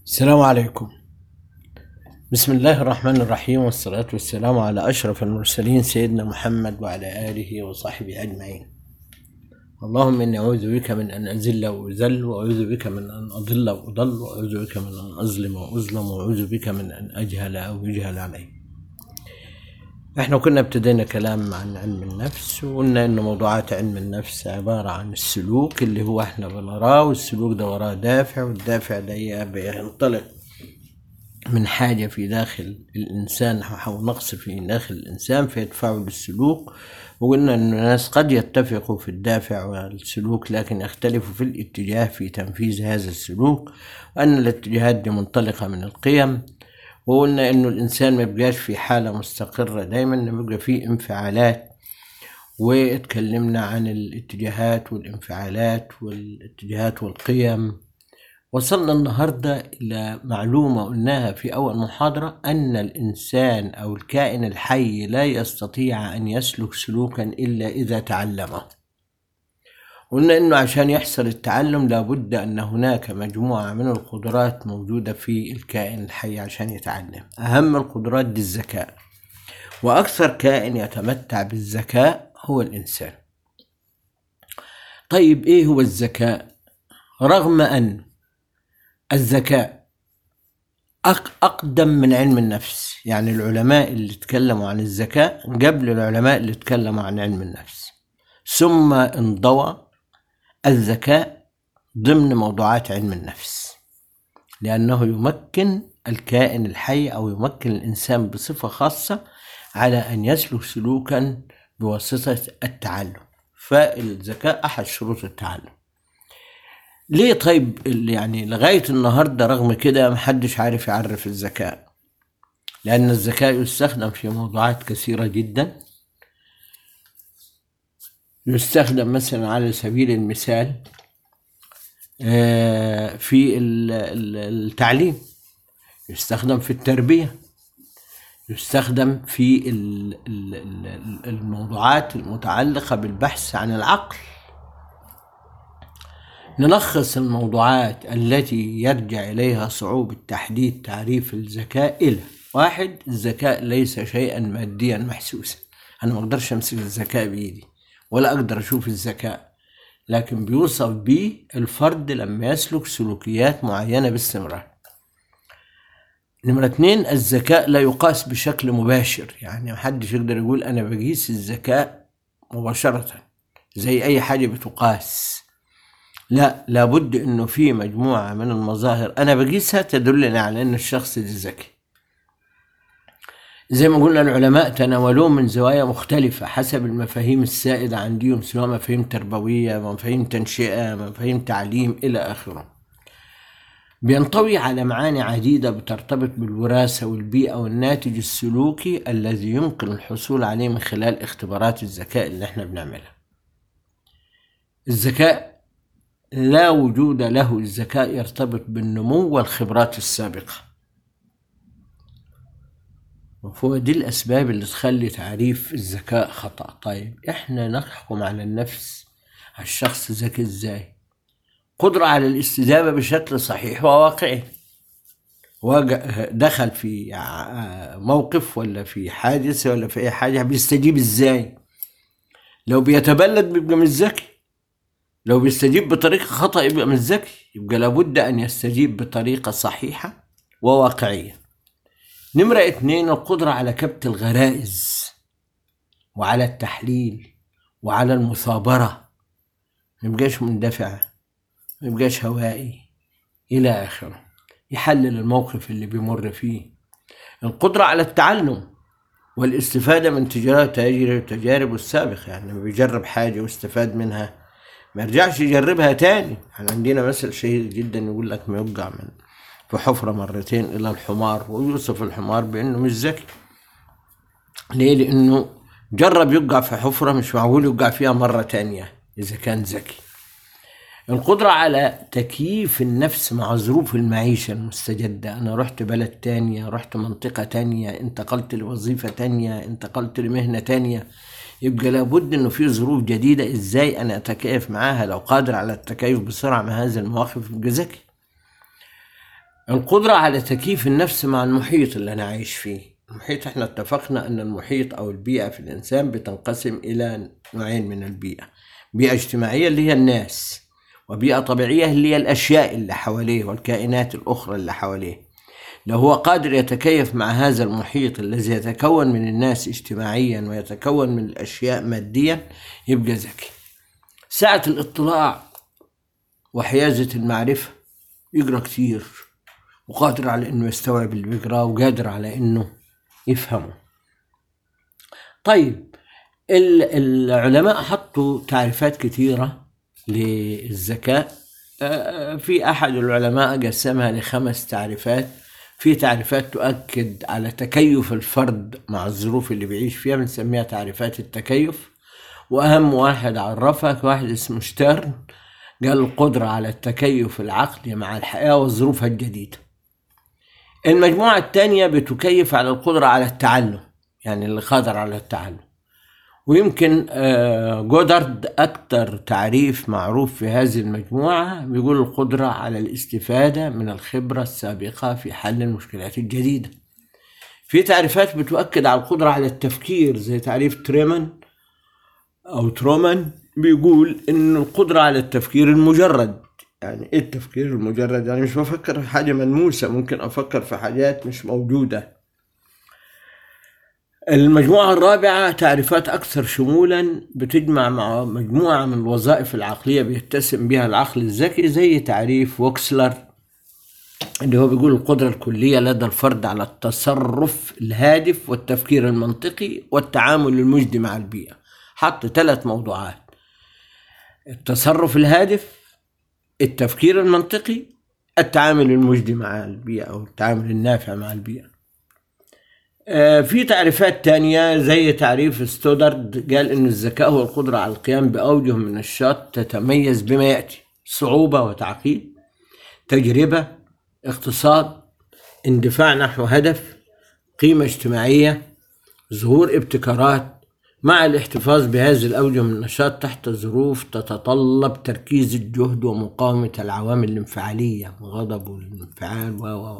السلام عليكم بسم الله الرحمن الرحيم والصلاة والسلام على أشرف المرسلين سيدنا محمد وعلى آله وصحبه أجمعين اللهم إني أعوذ بك من أن أزل وأذل وأعوذ بك من أن أضل وأضل وأعوذ بك من أن أظلم وأظلم وأعوذ بك من أن أجهل أو يجهل علي احنا كنا ابتدينا كلام عن علم النفس وقلنا ان موضوعات علم النفس عبارة عن السلوك اللي هو احنا بنراه والسلوك ده وراه دافع والدافع ده بينطلق من حاجة في داخل الإنسان أو نقص في داخل الإنسان فيدفعه للسلوك وقلنا أن الناس قد يتفقوا في الدافع والسلوك لكن يختلفوا في الاتجاه في تنفيذ هذا السلوك وأن الاتجاهات دي منطلقة من القيم وقلنا انه الانسان ما بيبقاش في حاله مستقره دايما بيبقى فيه انفعالات واتكلمنا عن الاتجاهات والانفعالات والاتجاهات والقيم وصلنا النهارده الى معلومه قلناها في اول محاضره ان الانسان او الكائن الحي لا يستطيع ان يسلك سلوكا الا اذا تعلمه قلنا انه عشان يحصل التعلم لابد ان هناك مجموعة من القدرات موجودة في الكائن الحي عشان يتعلم اهم القدرات دي الذكاء واكثر كائن يتمتع بالذكاء هو الانسان طيب ايه هو الذكاء رغم ان الذكاء اقدم من علم النفس يعني العلماء اللي تكلموا عن الذكاء قبل العلماء اللي تكلموا عن علم النفس ثم انضوى الذكاء ضمن موضوعات علم النفس لأنه يمكن الكائن الحي أو يمكن الإنسان بصفة خاصة على أن يسلك سلوكا بواسطة التعلم فالذكاء أحد شروط التعلم ليه طيب يعني لغاية النهاردة رغم كده محدش عارف يعرف الذكاء لأن الذكاء يستخدم في موضوعات كثيرة جدا يستخدم مثلا على سبيل المثال في التعليم يستخدم في التربية يستخدم في الموضوعات المتعلقة بالبحث عن العقل نلخص الموضوعات التي يرجع إليها صعوبة تحديد تعريف الذكاء إلى واحد الذكاء ليس شيئا ماديا محسوسا أنا ما أقدرش أمسك الذكاء بإيدي ولا أقدر أشوف الذكاء لكن بيوصف بيه الفرد لما يسلك سلوكيات معينة باستمرار نمرة اتنين الذكاء لا يقاس بشكل مباشر يعني محدش يقدر يقول أنا بقيس الذكاء مباشرة زي أي حاجة بتقاس لا لابد انه في مجموعة من المظاهر انا بقيسها تدلني على ان الشخص ده ذكي زي ما قلنا العلماء تناولوه من زوايا مختلفة حسب المفاهيم السائدة عندهم سواء مفاهيم تربوية مفاهيم تنشئة مفاهيم تعليم إلى آخره بينطوي على معاني عديدة بترتبط بالوراثة والبيئة والناتج السلوكي الذي يمكن الحصول عليه من خلال اختبارات الذكاء اللي احنا بنعملها الذكاء لا وجود له الذكاء يرتبط بالنمو والخبرات السابقه وهو دي الأسباب اللي تخلي تعريف الذكاء خطأ طيب إحنا نحكم على النفس على الشخص ذكي إزاي قدرة على الاستجابة بشكل صحيح وواقعي دخل في موقف ولا في حادثة ولا في أي حاجة بيستجيب إزاي لو بيتبلد بيبقى مش ذكي لو بيستجيب بطريقة خطأ يبقى مش ذكي يبقى لابد أن يستجيب بطريقة صحيحة وواقعية نمرة اتنين القدرة على كبت الغرائز وعلى التحليل وعلى المثابرة ميبقاش مندفع ميبقاش هوائي إلى آخره يحلل الموقف اللي بيمر فيه القدرة على التعلم والاستفادة من تجارب تجاربه السابقة يعني لما بيجرب حاجة واستفاد منها ما يرجعش يجربها تاني يعني عندنا مثل شهير جدا يقول لك ما يوقع من في حفرة مرتين إلى الحمار ويوصف الحمار بأنه مش ذكي ليه؟ لأنه جرب يوقع في حفرة مش معقول يوقع فيها مرة تانية إذا كان ذكي القدرة على تكييف النفس مع ظروف المعيشة المستجدة أنا رحت بلد تانية رحت منطقة تانية انتقلت لوظيفة تانية انتقلت لمهنة تانية يبقى لابد انه في ظروف جديدة ازاي انا اتكيف معاها لو قادر على التكيف بسرعة مع هذه المواقف يبقى ذكي القدرة على تكييف النفس مع المحيط اللي أنا عايش فيه المحيط احنا اتفقنا أن المحيط أو البيئة في الإنسان بتنقسم إلى نوعين من البيئة بيئة اجتماعية اللي هي الناس وبيئة طبيعية اللي هي الأشياء اللي حواليه والكائنات الأخرى اللي حواليه لو هو قادر يتكيف مع هذا المحيط الذي يتكون من الناس اجتماعيا ويتكون من الأشياء ماديا يبقى ذكي ساعة الاطلاع وحيازة المعرفة يقرأ كتير وقادر على انه يستوعب اللي بيقراه وقادر على انه يفهمه طيب العلماء حطوا تعريفات كثيرة للذكاء في أحد العلماء قسمها لخمس تعريفات في تعريفات تؤكد على تكيف الفرد مع الظروف اللي بيعيش فيها بنسميها تعريفات التكيف وأهم واحد عرفها واحد اسمه شترن قال القدرة على التكيف العقلي مع الحياة وظروفها الجديدة المجموعة الثانية بتكيف على القدرة على التعلم يعني اللي قادر على التعلم ويمكن جودارد أكثر تعريف معروف في هذه المجموعة بيقول القدرة على الاستفادة من الخبرة السابقة في حل المشكلات الجديدة في تعريفات بتؤكد على القدرة على التفكير زي تعريف تريمان أو ترومان بيقول إن القدرة على التفكير المجرد يعني ايه التفكير المجرد يعني مش بفكر في حاجة ملموسة ممكن افكر في حاجات مش موجودة المجموعة الرابعة تعريفات أكثر شمولا بتجمع مع مجموعة من الوظائف العقلية بيتسم بها العقل الذكي زي تعريف ووكسلر اللي هو بيقول القدرة الكلية لدى الفرد على التصرف الهادف والتفكير المنطقي والتعامل المجدي مع البيئة حط ثلاث موضوعات التصرف الهادف التفكير المنطقي التعامل المجدي مع البيئة أو التعامل النافع مع البيئة آه، في تعريفات تانية زي تعريف ستودرد قال إن الذكاء هو القدرة على القيام بأوجه من النشاط تتميز بما يأتي صعوبة وتعقيد تجربة اقتصاد اندفاع نحو هدف قيمة اجتماعية ظهور ابتكارات مع الاحتفاظ بهذه الأوجه من النشاط تحت ظروف تتطلب تركيز الجهد ومقاومة العوامل الانفعالية الغضب والانفعال و و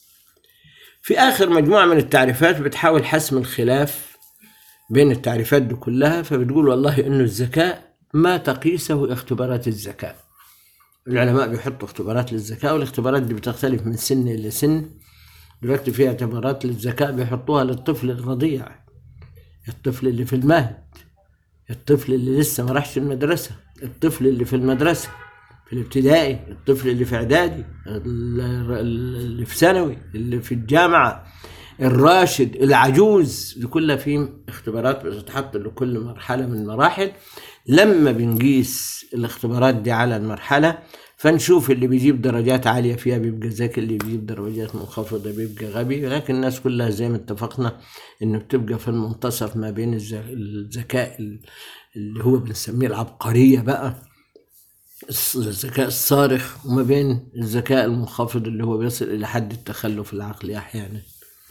في آخر مجموعة من التعريفات بتحاول حسم الخلاف بين التعريفات دي كلها فبتقول والله إنه الذكاء ما تقيسه اختبارات الذكاء العلماء بيحطوا اختبارات للذكاء والاختبارات دي بتختلف من سن إلى سن دلوقتي في اعتبارات للذكاء بيحطوها للطفل الرضيع الطفل اللي في المهد الطفل اللي لسه ما راحش المدرسة الطفل اللي في المدرسة في الابتدائي الطفل اللي في اعدادي اللي في ثانوي اللي في الجامعة الراشد العجوز دي كلها في اختبارات بتتحط لكل مرحلة من المراحل لما بنقيس الاختبارات دي على المرحلة فنشوف اللي بيجيب درجات عالية فيها بيبقى ذكي اللي بيجيب درجات منخفضة بيبقى غبي لكن الناس كلها زي ما اتفقنا انه بتبقى في المنتصف ما بين الذكاء اللي هو بنسميه العبقرية بقى الذكاء الصارخ وما بين الذكاء المنخفض اللي هو بيصل إلى حد التخلف العقلي أحيانا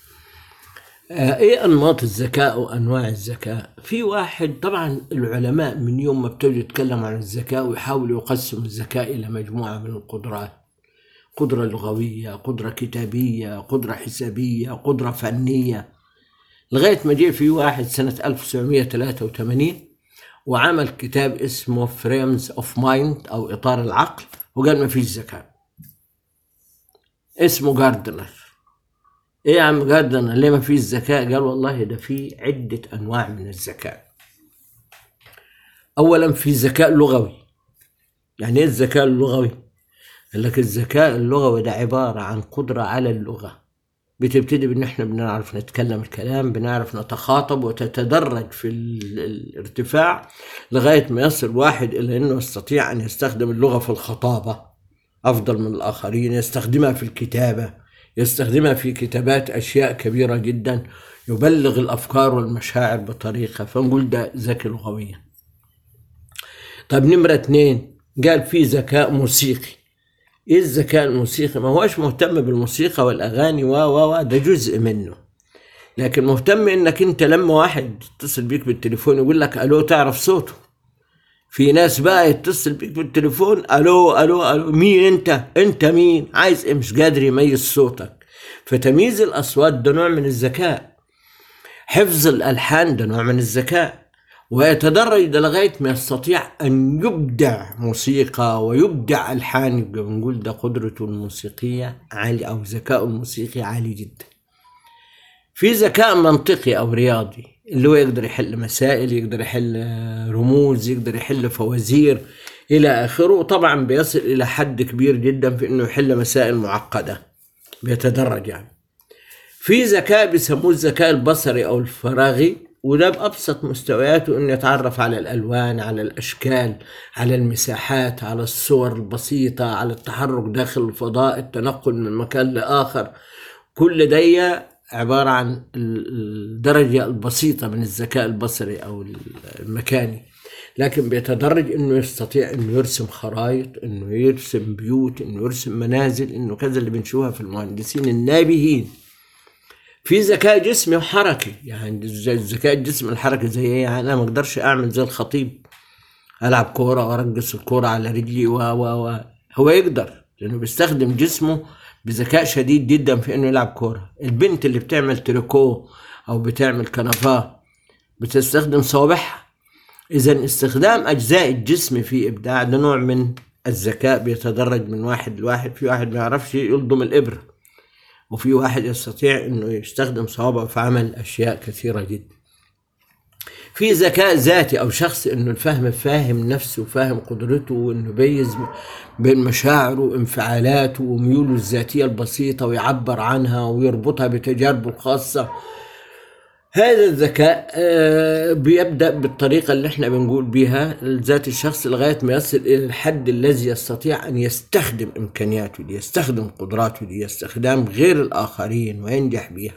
آه، ايه انماط الذكاء وانواع الذكاء في واحد طبعا العلماء من يوم ما ابتدوا يتكلموا عن الذكاء ويحاولوا يقسموا الذكاء الى مجموعه من القدرات قدره لغويه قدره كتابيه قدره حسابيه قدره فنيه لغايه ما جه في واحد سنه 1983 وعمل كتاب اسمه فريمز اوف مايند او اطار العقل وقال ما فيش ذكاء اسمه جاردنر ايه يا عم جاردنر ليه ما فيش ذكاء قال والله ده في عدة انواع من الذكاء اولا في ذكاء لغوي يعني ايه الذكاء اللغوي قال لك الذكاء اللغوي ده عبارة عن قدرة على اللغة بتبتدي بان احنا بنعرف نتكلم الكلام بنعرف نتخاطب وتتدرج في الارتفاع لغاية ما يصل واحد الى انه يستطيع ان يستخدم اللغة في الخطابة افضل من الاخرين يستخدمها في الكتابة يستخدمها في كتابات اشياء كبيرة جدا يبلغ الافكار والمشاعر بطريقة فنقول ده ذكي لغويا طب نمرة اتنين قال في ذكاء موسيقي ايه الذكاء الموسيقي ما هوش مهتم بالموسيقى والاغاني و و ده جزء منه لكن مهتم انك انت لما واحد يتصل بيك بالتليفون يقول لك الو تعرف صوته في ناس بقى يتصل بيك بالتليفون الو الو الو مين انت انت مين عايز ايه مش قادر يميز صوتك فتمييز الاصوات ده نوع من الذكاء حفظ الالحان ده نوع من الذكاء ويتدرج لغايه ما يستطيع ان يبدع موسيقى ويبدع الحان يبقى بنقول ده قدرته الموسيقيه عاليه او ذكاؤه الموسيقي عالي جدا في ذكاء منطقي او رياضي اللي هو يقدر يحل مسائل يقدر يحل رموز يقدر يحل فوازير الى اخره طبعا بيصل الى حد كبير جدا في انه يحل مسائل معقده بيتدرج يعني في ذكاء بيسموه الذكاء البصري او الفراغي وده بأبسط مستوياته إنه يتعرف على الألوان على الأشكال على المساحات على الصور البسيطة على التحرك داخل الفضاء التنقل من مكان لآخر كل دي عبارة عن الدرجة البسيطة من الذكاء البصري أو المكاني لكن بيتدرج انه يستطيع انه يرسم خرائط انه يرسم بيوت انه يرسم منازل انه كذا اللي بنشوفها في المهندسين النابهين في ذكاء جسمي وحركي يعني زي الذكاء الجسمي الحركي زي ايه يعني انا ما اقدرش اعمل زي الخطيب العب كوره وارقص الكوره على رجلي و و و هو يقدر لانه بيستخدم جسمه بذكاء شديد جدا في انه يلعب كوره البنت اللي بتعمل تريكو او بتعمل كنفاه بتستخدم صوابعها اذا استخدام اجزاء الجسم في ابداع ده نوع من الذكاء بيتدرج من واحد لواحد في واحد ما يعرفش يلضم الابره وفي واحد يستطيع انه يستخدم صوابعه في عمل اشياء كثيره جدا في ذكاء ذاتي او شخص انه الفهم فاهم نفسه وفاهم قدرته وانه يميز بين مشاعره وانفعالاته وميوله الذاتيه البسيطه ويعبر عنها ويربطها بتجاربه الخاصه هذا الذكاء بيبدا بالطريقه اللي احنا بنقول بيها ذات الشخص لغايه ما يصل الى الحد الذي يستطيع ان يستخدم امكانياته دي يستخدم قدراته دي يستخدم غير الاخرين وينجح بيها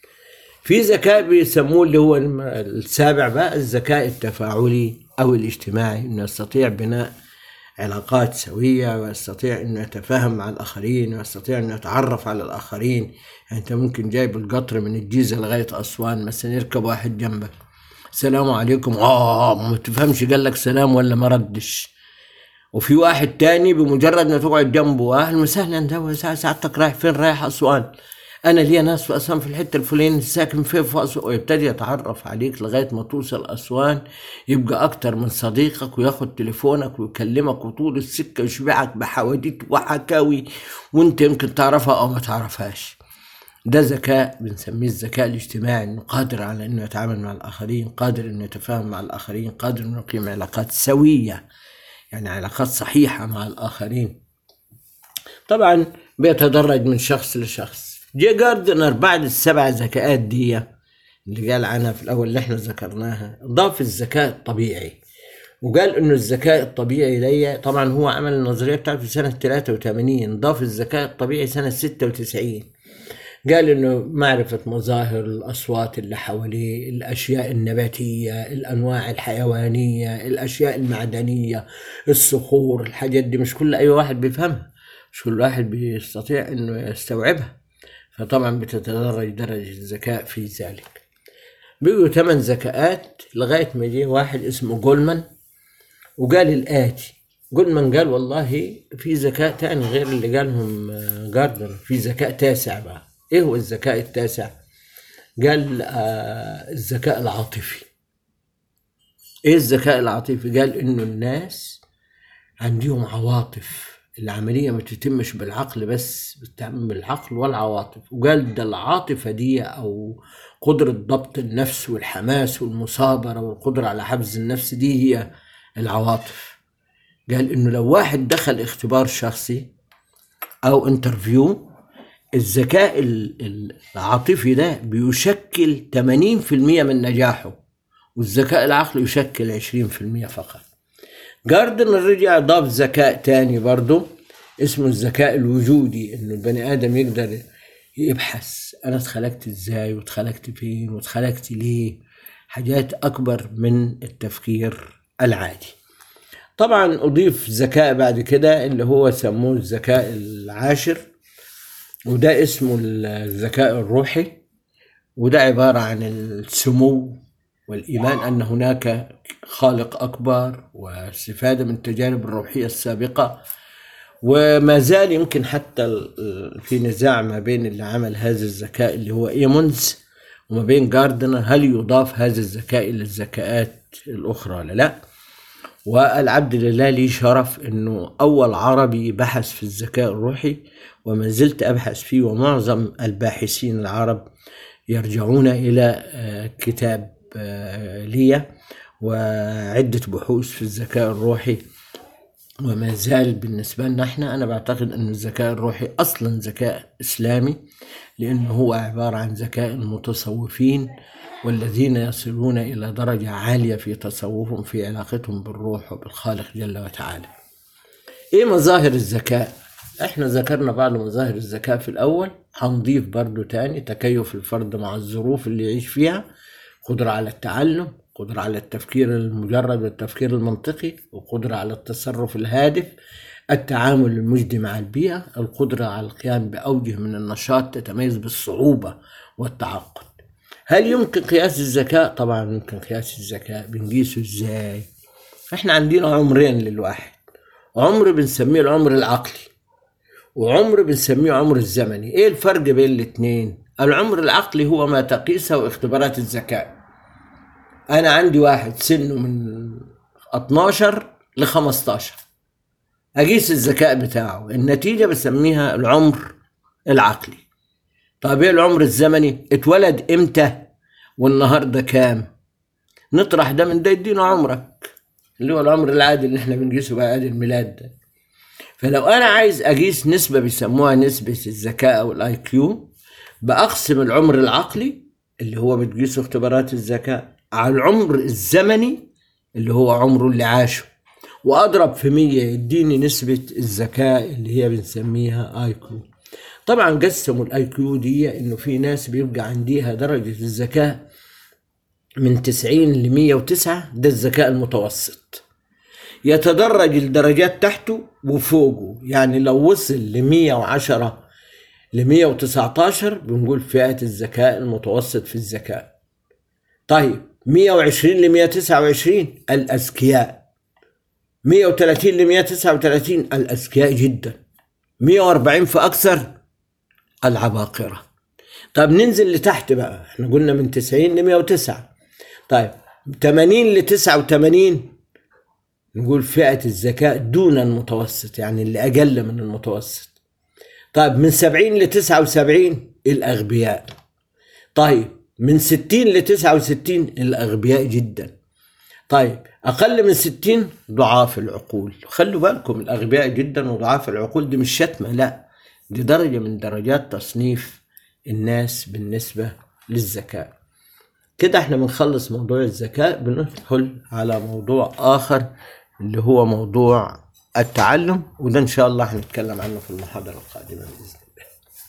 في ذكاء بيسموه اللي هو السابع بقى الذكاء التفاعلي او الاجتماعي انه يستطيع بناء علاقات سوية ويستطيع انه يتفاهم مع الاخرين ويستطيع انه يتعرف على الاخرين يعني انت ممكن جايب القطر من الجيزة لغاية اسوان مثلا يركب واحد جنبك السلام عليكم اه ما تفهمش قال لك سلام ولا ما ردش وفي واحد تاني بمجرد ما تقعد جنبه اهلا وسهلا ده سعادتك رايح فين رايح اسوان انا ليا ناس في اسوان في الحته الفلانيه ساكن فين في اسوان ويبتدي يتعرف عليك لغايه ما توصل اسوان يبقى اكتر من صديقك وياخد تليفونك ويكلمك وطول السكه يشبعك بحواديت وحكاوي وانت يمكن تعرفها او ما تعرفهاش ده ذكاء بنسميه الذكاء الاجتماعي انه قادر على انه يتعامل مع الاخرين قادر انه يتفاهم مع الاخرين قادر انه يقيم علاقات سويه يعني علاقات صحيحه مع الاخرين طبعا بيتدرج من شخص لشخص جي جاردنر بعد السبع ذكاءات دي اللي قال عنها في الاول اللي احنا ذكرناها ضاف الذكاء الطبيعي وقال انه الذكاء الطبيعي ليا طبعا هو عمل النظريه بتاعته في سنه 83 ضاف الذكاء الطبيعي سنه 96 قال انه معرفة مظاهر الاصوات اللي حواليه، الاشياء النباتية، الانواع الحيوانية، الاشياء المعدنية، الصخور، الحاجات دي مش كل اي واحد بيفهمها، مش كل واحد بيستطيع انه يستوعبها. فطبعا بتتدرج درجة الذكاء في ذلك بقوا ثمان ذكاءات لغاية ما جه واحد اسمه جولمان وقال الآتي جولمان قال والله في ذكاء تاني غير اللي قالهم جاردنر في ذكاء تاسع بقى ايه هو الذكاء التاسع قال آه الذكاء العاطفي ايه الذكاء العاطفي قال انه الناس عندهم عواطف العملية ما تتمش بالعقل بس بتتم بالعقل والعواطف وقال ده العاطفة دي أو قدرة ضبط النفس والحماس والمصابرة والقدرة على حفظ النفس دي هي العواطف قال إنه لو واحد دخل اختبار شخصي أو انترفيو الذكاء العاطفي ده بيشكل 80% من نجاحه والذكاء العقلي يشكل 20% فقط جاردنر رجع ضاف ذكاء تاني برضه اسمه الذكاء الوجودي انه البني ادم يقدر يبحث انا اتخلقت ازاي واتخلقت فين واتخلقت ليه حاجات اكبر من التفكير العادي طبعا اضيف ذكاء بعد كده اللي هو سموه الذكاء العاشر وده اسمه الذكاء الروحي وده عبارة عن السمو والإيمان أن هناك خالق أكبر واستفادة من التجارب الروحية السابقة وما زال يمكن حتى ال- في نزاع ما بين اللي عمل هذا الذكاء اللي هو ايمونز وما بين جاردنر هل يضاف هذا الذكاء إلى الذكاءات الأخرى ولا لا والعبد لله لي شرف انه اول عربي بحث في الذكاء الروحي وما زلت ابحث فيه ومعظم الباحثين العرب يرجعون الى آه، كتاب آه، لي وعده بحوث في الذكاء الروحي وما زال بالنسبة لنا احنا أنا بعتقد أن الذكاء الروحي أصلا ذكاء إسلامي لأنه هو عبارة عن ذكاء المتصوفين والذين يصلون إلى درجة عالية في تصوفهم في علاقتهم بالروح وبالخالق جل وتعالى إيه مظاهر الذكاء؟ احنا ذكرنا بعض مظاهر الذكاء في الأول هنضيف برضو تاني تكيف الفرد مع الظروف اللي يعيش فيها قدرة على التعلم قدرة على التفكير المجرد والتفكير المنطقي وقدرة على التصرف الهادف التعامل المجدي مع البيئة القدرة على القيام بأوجه من النشاط تتميز بالصعوبة والتعقد هل يمكن قياس الذكاء؟ طبعا يمكن قياس الذكاء بنقيسه ازاي؟ احنا عندنا عمرين للواحد عمر بنسميه العمر العقلي وعمر بنسميه عمر الزمني ايه الفرق بين الاتنين العمر العقلي هو ما تقيسه اختبارات الذكاء انا عندي واحد سنه من 12 ل 15 اقيس الذكاء بتاعه النتيجه بسميها العمر العقلي طب ايه العمر الزمني اتولد امتى والنهارده كام نطرح ده من ده يدينا عمرك اللي هو العمر العادي اللي احنا بنقيسه بقى عادي الميلاد ده فلو انا عايز اقيس نسبه بيسموها نسبه الذكاء او الاي كيو باقسم العمر العقلي اللي هو بتقيسه اختبارات الذكاء على العمر الزمني اللي هو عمره اللي عاشه واضرب في 100 يديني نسبه الذكاء اللي هي بنسميها اي كيو طبعا قسموا الاي كيو دي انه في ناس بيبقى عنديها درجه الذكاء من 90 ل 109 ده الذكاء المتوسط يتدرج الدرجات تحته وفوقه يعني لو وصل ل 110 ل 119 بنقول فئة الذكاء المتوسط في الذكاء طيب 120 ل 129 الأذكياء 130 ل 139 الأذكياء جدا 140 فأكثر العباقرة طيب ننزل لتحت بقى احنا قلنا من 90 ل 109 طيب 80 ل 89 نقول فئة الذكاء دون المتوسط يعني اللي أقل من المتوسط طيب من 70 ل 79 الأغبياء طيب من 60 ل 69 الأغبياء جدا طيب أقل من 60 ضعاف العقول خلوا بالكم الأغبياء جدا وضعاف العقول دي مش شتمة لا دي درجة من درجات تصنيف الناس بالنسبة للذكاء كده احنا بنخلص موضوع الذكاء بندخل على موضوع آخر اللي هو موضوع التعلم وده إن شاء الله هنتكلم عنه في المحاضرة القادمة بإذن الله